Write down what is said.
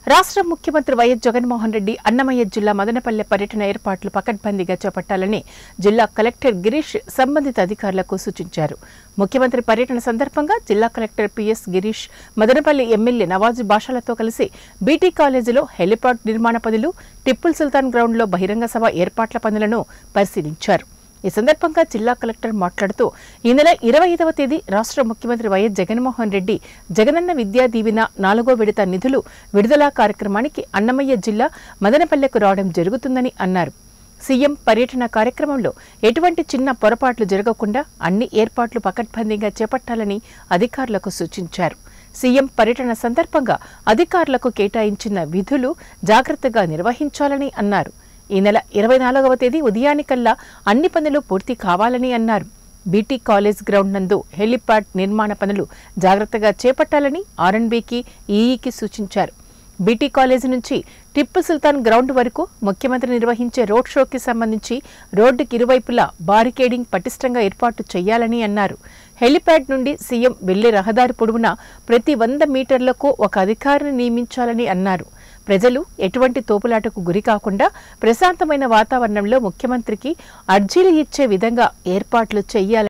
రాష్ట్ర ముఖ్యమంత్రి వైఎస్ జగన్మోహన్ రెడ్డి అన్నమయ్య జిల్లా మదనపల్లె పర్యటన ఏర్పాట్లు పకడ్బందీగా చేపట్టాలని జిల్లా కలెక్టర్ గిరీష్ సంబంధిత అధికారులకు సూచించారు ముఖ్యమంత్రి పర్యటన సందర్భంగా జిల్లా collector P S Girish Madanapalli MLA Nawaz బాషాలతో కలిసి బీటీ కాలేజీలో హెలిపాడ్ నిర్మాణ పనులు టిప్పుల్ సుల్తాన్ గ్రౌండ్లో బహిరంగ సభ ఏర్పాట్ల పనులను పరిశీలించారు ఈ సందర్భంగా జిల్లా కలెక్టర్ మాట్లాడుతూ ఈ నెల ఇరవై ఐదవ తేదీ రాష్ట్ర ముఖ్యమంత్రి వైఎస్ జగన్మోహన్ రెడ్డి జగనన్న విద్యా దీవెన నాలుగో విడత నిధులు విడుదల కార్యక్రమానికి అన్నమయ్య జిల్లా మదనపల్లెకు రావడం జరుగుతుందని అన్నారు సీఎం పర్యటన కార్యక్రమంలో ఎటువంటి చిన్న పొరపాట్లు జరగకుండా అన్ని ఏర్పాట్లు పకడ్బందీగా చేపట్టాలని అధికారులకు సూచించారు సీఎం పర్యటన సందర్భంగా అధికారులకు కేటాయించిన విధులు జాగ్రత్తగా నిర్వహించాలని అన్నారు ఈ నెల ఇరవై నాలుగవ తేదీ ఉదయానికల్లా అన్ని పనులు పూర్తి కావాలని అన్నారు బీటీ కాలేజ్ గ్రౌండ్ నందు హెలిప్యాడ్ నిర్మాణ పనులు జాగ్రత్తగా చేపట్టాలని ఆర్ఎన్బీకి ఈఈకి సూచించారు బీటీ కాలేజీ నుంచి టిప్పు సుల్తాన్ గ్రౌండ్ వరకు ముఖ్యమంత్రి నిర్వహించే రోడ్ షోకి సంబంధించి రోడ్డుకి ఇరువైపులా బారికేడింగ్ పటిష్టంగా ఏర్పాటు చేయాలని అన్నారు హెలిప్యాడ్ నుండి సీఎం వెళ్లే రహదారి పొడవునా ప్రతి వంద మీటర్లకు ఒక అధికారిని నియమించాలని అన్నారు ప్రజలు ఎటువంటి తోపులాటకు గురి కాకుండా ప్రశాంతమైన వాతావరణంలో ముఖ్యమంత్రికి అర్జీలు ఇచ్చే విధంగా ఏర్పాట్లు చేయాలని